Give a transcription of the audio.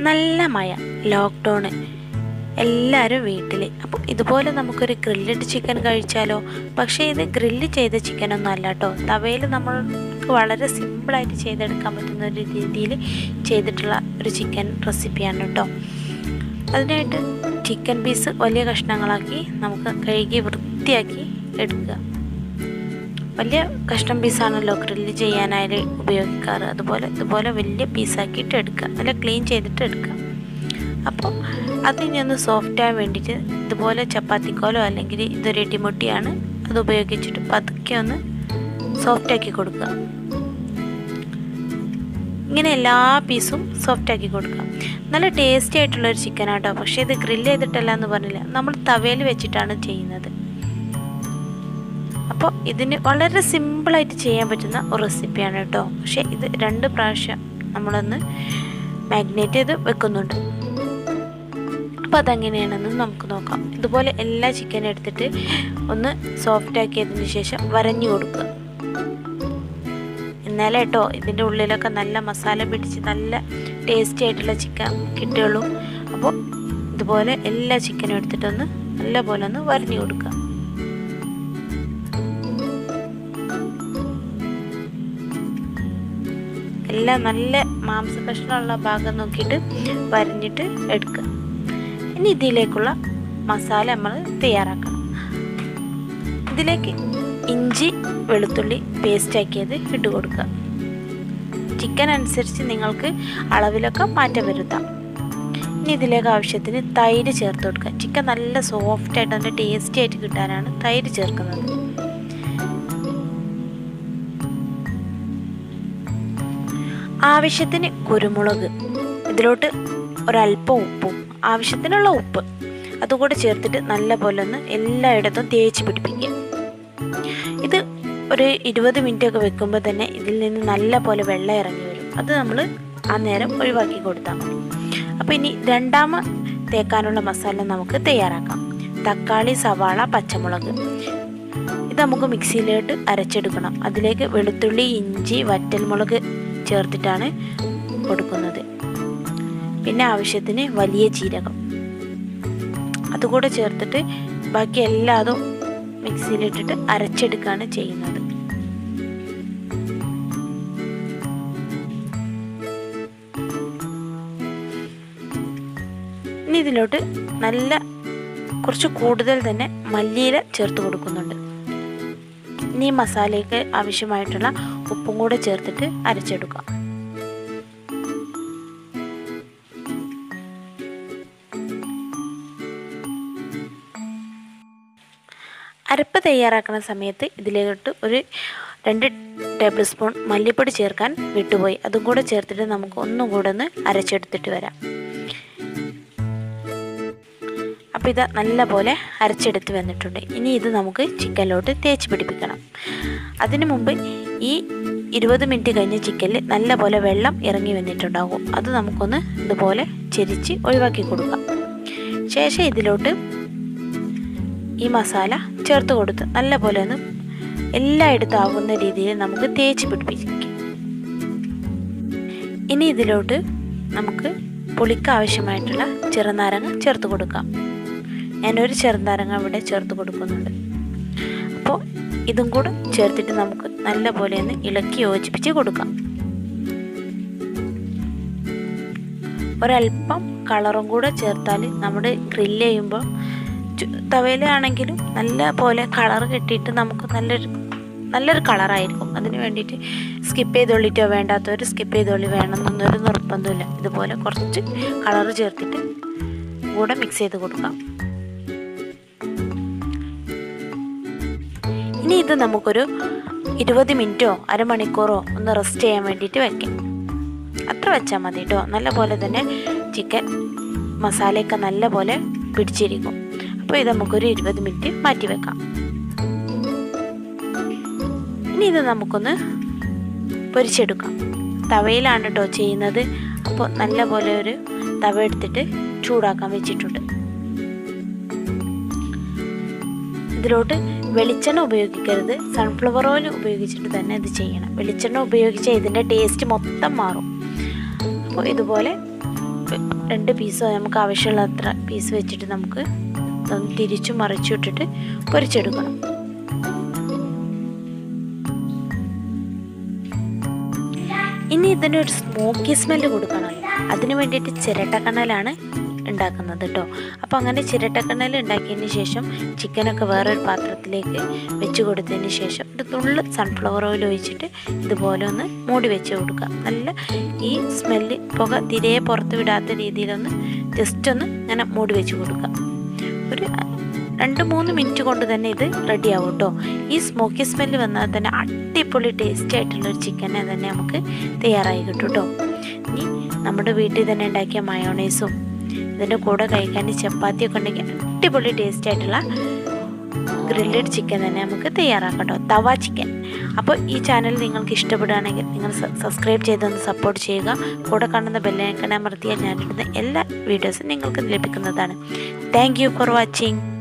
നല്ല മഴ ലോക്ക്ഡൗണ് എല്ലാവരും വീട്ടിൽ അപ്പോൾ ഇതുപോലെ നമുക്കൊരു ഗ്രില്ലഡ് ചിക്കൻ കഴിച്ചാലോ പക്ഷേ ഇത് ഗ്രില്ല് ചെയ്ത ചിക്കനൊന്നും അല്ല കേട്ടോ തവയിൽ നമ്മൾക്ക് വളരെ സിമ്പിളായിട്ട് ചെയ്തെടുക്കാൻ പറ്റുന്ന ഒരു രീതിയിൽ ചെയ്തിട്ടുള്ള ഒരു ചിക്കൻ റെസിപ്പിയാണ് കേട്ടോ അതിനായിട്ട് ചിക്കൻ പീസ് വലിയ കഷ്ണങ്ങളാക്കി നമുക്ക് കഴുകി വൃത്തിയാക്കി എടുക്കുക വലിയ കഷ്ണം പീസാണല്ലോ ഗ്രില്ല് ചെയ്യാനായി ഉപയോഗിക്കാറ് അതുപോലെ ഇതുപോലെ വലിയ പീസാക്കിയിട്ട് എടുക്കുക നല്ല ക്ലീൻ ചെയ്തിട്ട് എടുക്കുക അപ്പോൾ അതിനി ഒന്ന് സോഫ്റ്റ് ആകാൻ വേണ്ടിയിട്ട് ഇതുപോലെ ചപ്പാത്തിക്കോലോ അല്ലെങ്കിൽ ഇതൊരു ഇടിമുട്ടിയാണ് അത് ഉപയോഗിച്ചിട്ട് പതുക്കെ ഒന്ന് സോഫ്റ്റ് ആക്കി കൊടുക്കുക ഇങ്ങനെ എല്ലാ പീസും സോഫ്റ്റ് ആക്കി കൊടുക്കുക നല്ല ടേസ്റ്റി ആയിട്ടുള്ളൊരു ചിക്കൻ ആട്ടോ പക്ഷേ ഇത് ഗ്രില്ല് ചെയ്തിട്ടല്ല എന്ന് പറഞ്ഞില്ല നമ്മൾ തവയിൽ വെച്ചിട്ടാണ് ചെയ്യുന്നത് അപ്പോൾ ഇതിന് വളരെ സിമ്പിളായിട്ട് ചെയ്യാൻ പറ്റുന്ന ഒരു റെസിപ്പിയാണ് കേട്ടോ പക്ഷേ ഇത് രണ്ട് പ്രാവശ്യം നമ്മളൊന്ന് മാഗ്നേറ്റ് ചെയ്ത് വെക്കുന്നുണ്ട് അപ്പോൾ അതെങ്ങനെയാണെന്ന് നമുക്ക് നോക്കാം ഇതുപോലെ എല്ലാ ചിക്കനും എടുത്തിട്ട് ഒന്ന് സോഫ്റ്റ് ആക്കിയതിന് ശേഷം വരഞ്ഞു കൊടുക്കുക എന്നാലേ കേട്ടോ ഇതിൻ്റെ ഉള്ളിലൊക്കെ നല്ല മസാല പിടിച്ച് നല്ല ടേസ്റ്റി ആയിട്ടുള്ള ചിക്കൻ കിട്ടുകയുള്ളൂ അപ്പോൾ ഇതുപോലെ എല്ലാ ചിക്കനും എടുത്തിട്ടൊന്ന് നല്ല പോലെ ഒന്ന് വരഞ്ഞു കൊടുക്കുക എല്ലാം നല്ല മാംസ കഷ്ണമുള്ള ഭാഗം നോക്കിയിട്ട് വരഞ്ഞിട്ട് എടുക്കുക ഇനി ഇതിലേക്കുള്ള മസാല നമ്മൾ തയ്യാറാക്കണം ഇതിലേക്ക് ഇഞ്ചി വെളുത്തുള്ളി പേസ്റ്റ് ആക്കിയത് ഇട്ട് കൊടുക്കുക ചിക്കൻ അനുസരിച്ച് നിങ്ങൾക്ക് അളവിലൊക്കെ മാറ്റം വരുത്താം ഇനി ഇതിലേക്ക് ആവശ്യത്തിന് തൈര് ചേർത്ത് കൊടുക്കുക ചിക്കൻ നല്ല സോഫ്റ്റ് ആയിട്ട് നല്ല ടേസ്റ്റി ആയിട്ട് കിട്ടാനാണ് തൈര് ചേർക്കുന്നത് ആവശ്യത്തിന് കുരുമുളക് ഇതിലോട്ട് ഒരല്പം ഉപ്പും ആവശ്യത്തിനുള്ള ഉപ്പ് അതുകൂടെ ചേർത്തിട്ട് നല്ല പോലെ ഒന്ന് എല്ലായിടത്തും തേച്ച് പിടിപ്പിക്കുക ഇത് ഒരു ഇരുപത് മിനിറ്റ് ഒക്കെ വെക്കുമ്പോൾ തന്നെ ഇതിൽ നിന്ന് നല്ല പോലെ വെള്ളം ഇറങ്ങി വരും അത് നമ്മൾ ആ നേരം ഒഴിവാക്കി കൊടുത്താൽ മതി അപ്പോൾ ഇനി രണ്ടാമ തേക്കാനുള്ള മസാല നമുക്ക് തയ്യാറാക്കാം തക്കാളി സവാള പച്ചമുളക് ഇത് നമുക്ക് മിക്സിയിലോട്ട് അരച്ചെടുക്കണം അതിലേക്ക് വെളുത്തുള്ളി ഇഞ്ചി വറ്റൽമുളക് ചേർത്തിട്ടാണ് കൊടുക്കുന്നത് പിന്നെ ആവശ്യത്തിന് വലിയ ജീരകം അതുകൂടെ ചേർത്തിട്ട് ബാക്കി എല്ലാതും മിക്സിയിലിട്ടിട്ട് അരച്ചെടുക്കുകയാണ് ചെയ്യുന്നത് ഇനി ഇതിലോട്ട് നല്ല കുറച്ച് കൂടുതൽ തന്നെ മല്ലിയില ചേർത്ത് കൊടുക്കുന്നുണ്ട് ഇനി ഈ മസാലയ്ക്ക് ആവശ്യമായിട്ടുള്ള ഉപ്പും കൂടെ ചേർത്തിട്ട് അരച്ചെടുക്കാം അരപ്പ് തയ്യാറാക്കുന്ന സമയത്ത് ഇതിലോട്ട് ഒരു രണ്ട് ടേബിൾ സ്പൂൺ മല്ലിപ്പൊടി ചേർക്കാൻ വിട്ടുപോയി അതും കൂടെ ചേർത്തിട്ട് നമുക്ക് ഒന്നും കൂടെ ഒന്ന് അരച്ചെടുത്തിട്ട് വരാം അപ്പോൾ ഇത് നല്ല പോലെ അരച്ചെടുത്ത് വന്നിട്ടുണ്ട് ഇനി ഇത് നമുക്ക് ചിക്കനിലോട്ട് തേച്ച് പിടിപ്പിക്കണം അതിനു മുമ്പ് ഈ ഇരുപത് മിനിറ്റ് കഴിഞ്ഞ ചിക്കനിൽ നല്ല പോലെ വെള്ളം ഇറങ്ങി വന്നിട്ടുണ്ടാകും അത് നമുക്കൊന്ന് ഇതുപോലെ ചെരിച്ച് ഒഴിവാക്കി കൊടുക്കാം ശേഷം ഇതിലോട്ട് ഈ മസാല ചേർത്ത് കൊടുത്ത് നല്ല പോലെ ഒന്ന് എല്ലായിടത്തും ആകുന്ന രീതിയിൽ നമുക്ക് തേച്ച് പിടിപ്പിക്കാം ഇനി ഇതിലോട്ട് നമുക്ക് പുളിക്ക് ആവശ്യമായിട്ടുള്ള ചെറുനാരങ്ങ ചേർത്ത് കൊടുക്കാം ഞാനൊരു ചെറുനാരങ്ങ ഇവിടെ ചേർത്ത് കൊടുക്കുന്നുണ്ട് അപ്പോൾ ഇതും കൂടെ ചേർത്തിട്ട് നമുക്ക് നല്ല പോലെ ഒന്ന് ഇളക്കി യോജിപ്പിച്ച് കൊടുക്കാം ഒരല്പം കളറും കൂടെ ചേർത്താൽ നമ്മുടെ ഗ്രില്ല് ചെയ്യുമ്പോൾ തവയിലാണെങ്കിലും നല്ല പോലെ കളർ കിട്ടിയിട്ട് നമുക്ക് നല്ലൊരു നല്ലൊരു കളറായിരിക്കും അതിന് വേണ്ടിയിട്ട് സ്കിപ്പ് ചെയ്തൊള്ളിട്ടോ വേണ്ടാത്തവർ സ്കിപ്പ് ചെയ്തൊള്ളി വേണമെന്നൊരു നിർബന്ധമില്ല ഇതുപോലെ കുറച്ച് കളർ ചേർത്തിട്ട് കൂടെ മിക്സ് ചെയ്ത് കൊടുക്കാം ഇനി ഇത് നമുക്കൊരു ഇരുപത് മിനിറ്റോ അരമണിക്കൂറോ ഒന്ന് റെസ്റ്റ് ചെയ്യാൻ വേണ്ടിയിട്ട് വെക്കാം അത്ര വെച്ചാൽ മതി കേട്ടോ നല്ല പോലെ തന്നെ ചിക്കൻ മസാലയൊക്കെ നല്ല പോലെ പിടിച്ചിരിക്കും അപ്പോൾ ഇത് നമുക്കൊരു ഇരുപത് മിനിറ്റ് മാറ്റി വെക്കാം ഇനി ഇത് നമുക്കൊന്ന് പൊരിച്ചെടുക്കാം തവയിലാണ് കേട്ടോ ചെയ്യുന്നത് അപ്പോൾ നല്ല പോലെ ഒരു തവ എടുത്തിട്ട് ചൂടാക്കാൻ വെച്ചിട്ടുണ്ട് ഇതിലോട്ട് വെളിച്ചെണ്ണ ഉപയോഗിക്കരുത് സൺഫ്ലവർ ഓയിൽ ഉപയോഗിച്ചിട്ട് തന്നെ ഇത് ചെയ്യണം വെളിച്ചെണ്ണ ഉപയോഗിച്ച് ഇതിൻ്റെ ടേസ്റ്റ് മൊത്തം മാറും അപ്പോൾ ഇതുപോലെ രണ്ട് പീസോ നമുക്ക് ആവശ്യമുള്ള അത്ര പീസ് വെച്ചിട്ട് നമുക്ക് ഇതൊന്ന് തിരിച്ചു മറിച്ചു ഇട്ടിട്ട് പൊരിച്ചെടുക്കണം ഇനി ഇതിനൊരു സ്മോക്കി സ്മെല്ല് കൊടുക്കണം അതിന് വേണ്ടിയിട്ട് ചിരട്ടക്കണ്ണലാണ് ഉണ്ടാക്കുന്നത് കേട്ടോ അപ്പോൾ അങ്ങനെ ചിരട്ടക്കണ്ണൽ ഉണ്ടാക്കിയതിന് ശേഷം ചിക്കനൊക്കെ വേറൊരു പാത്രത്തിലേക്ക് വെച്ച് കൊടുത്തതിന് ശേഷം ഒരു തുള്ള് സൺഫ്ലവർ ഓയിൽ ഒഴിച്ചിട്ട് ഇതുപോലെ ഒന്ന് മൂടി വെച്ച് കൊടുക്കുക നല്ല ഈ സ്മെല്ല് പുക തിരെ പുറത്ത് വിടാത്ത രീതിയിലൊന്ന് ജസ്റ്റ് ഒന്ന് ഇങ്ങനെ മൂടി വെച്ച് കൊടുക്കുക ഒരു രണ്ട് മൂന്ന് മിനിറ്റ് കൊണ്ട് തന്നെ ഇത് റെഡി ആവും കേട്ടോ ഈ സ്മോക്കി സ്മെല്ല് വന്നാൽ തന്നെ അടിപൊളി ടേസ്റ്റി ആയിട്ടുള്ള ഒരു ചിക്കനെ തന്നെ നമുക്ക് തയ്യാറായി കിട്ടും കേട്ടോ ഇനി നമ്മുടെ വീട്ടിൽ തന്നെ ഉണ്ടാക്കിയ മയോണൈസും ഇതിൻ്റെ കൂടെ കഴിക്കാൻ ചപ്പാത്തിയൊക്കെ ഉണ്ടെങ്കിൽ അടിപൊളി ടേസ്റ്റി ആയിട്ടുള്ള ഗ്രില്ലഡ് ചിക്കൻ തന്നെ നമുക്ക് തയ്യാറാക്കാം കേട്ടോ തവ ചിക്കൻ അപ്പോൾ ഈ ചാനൽ നിങ്ങൾക്ക് ഇഷ്ടപ്പെടുകയാണെങ്കിൽ നിങ്ങൾ സബ്സ്ക്രൈബ് ചെയ്തൊന്ന് സപ്പോർട്ട് ചെയ്യുക കൂടെ കാണുന്ന ബെല്ലൈക്കൺ അമർത്തിയാൽ ഞാനിടുന്ന എല്ലാ വീഡിയോസും നിങ്ങൾക്ക് ലഭിക്കുന്നതാണ് താങ്ക് യു ഫോർ വാച്ചിങ്